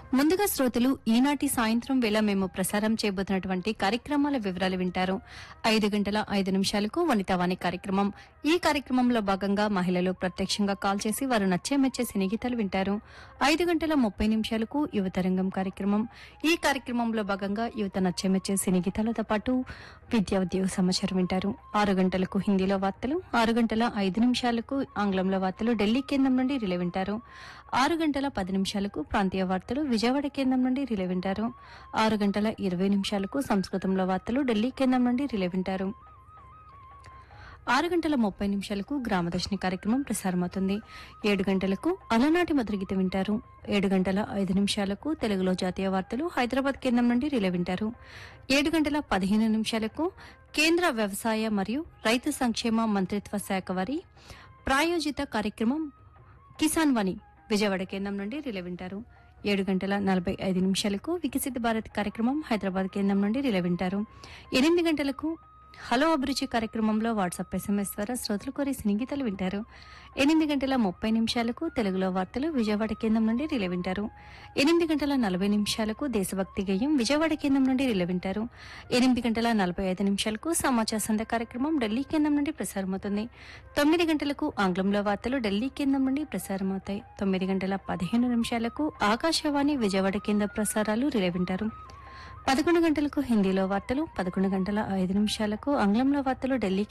ముందుగా శ్రోతలు ఈనాటి సాయంత్రం వేళ మేము ప్రసారం చేయబోతున్నటువంటి కార్యక్రమాల వివరాలు వింటారు ఐదు గంటల ఐదు నిమిషాలకు వనితావాణి కార్యక్రమం ఈ కార్యక్రమంలో భాగంగా మహిళలు ప్రత్యక్షంగా కాల్ చేసి వారు నచ్చే మెచ్చే సినీ గీతాలు వింటారు ఐదు గంటల ముప్పై నిమిషాలకు యువతరంగం కార్యక్రమం ఈ కార్యక్రమంలో భాగంగా యువత నచ్చే మెచ్చే సినీ గీతాలతో పాటు విద్యా ఉద్యోగ సమాచారం వింటారు ఆరు గంటలకు హిందీలో వార్తలు ఆరు గంటల ఐదు నిమిషాలకు ఆంగ్లంలో వార్తలు ఢిల్లీ కేంద్రం నుండి రిలే వింటారు ఆరు గంటల పది నిమిషాలకు ప్రాంతీయ వార్తలు విజయవాడ కేంద్రం నుండి రిలే వింటారు ఆరు గంటల ఇరవై నిమిషాలకు సంస్కృతంలో వార్తలు ఢిల్లీ కేంద్రం నుండి రిలే వింటారు ఆరు గంటల ముప్పై నిమిషాలకు గ్రామదర్శిని కార్యక్రమం ప్రసారమవుతుంది ఏడు గంటలకు అలనాటి మధురగీత వింటారు ఏడు గంటల ఐదు నిమిషాలకు తెలుగులో జాతీయ వార్తలు హైదరాబాద్ కేంద్రం నుండి రిలే వింటారు ఏడు గంటల పదిహేను నిమిషాలకు కేంద్ర వ్యవసాయ మరియు రైతు సంక్షేమ మంత్రిత్వ శాఖ వారి ప్రాయోజిత కార్యక్రమం కిసాన్ వాణి విజయవాడ కేంద్రం నుండి రిలే వింటారు ఏడు గంటల నలభై ఐదు నిమిషాలకు వికసిత భారత్ కార్యక్రమం హైదరాబాద్ కేంద్రం నుండి రిలే వింటారు ఎనిమిది గంటలకు హలో అభిరుచి కార్యక్రమంలో వాట్సాప్ ఎస్ఎంఎస్ ద్వారా శ్రోతలు కోరి సినీ గీతాలు వింటారు ఎనిమిది గంటల ముప్పై నిమిషాలకు తెలుగులో వార్తలు విజయవాడ కేంద్రం నుండి రిలే వింటారు ఎనిమిది గంటల నలభై నిమిషాలకు దేశభక్తి గేయం విజయవాడ కేంద్రం నుండి రిలే వింటారు ఎనిమిది గంటల నలభై ఐదు నిమిషాలకు సమాచార సంధ్య కార్యక్రమం ఢిల్లీ కేంద్రం నుండి ప్రసారమవుతుంది తొమ్మిది గంటలకు ఆంగ్లంలో వార్తలు ఢిల్లీ కేంద్రం నుండి ప్రసారమవుతాయి తొమ్మిది గంటల పదిహేను నిమిషాలకు ఆకాశవాణి విజయవాడ కేంద్ర ప్రసారాలు రిలే వింటారు పదకొండు గంటలకు హిందీలో వార్తలు పదకొండు గంటల ఐదు నిమిషాలకు ఆంగ్లంలో వార్తలు ఢిల్లీ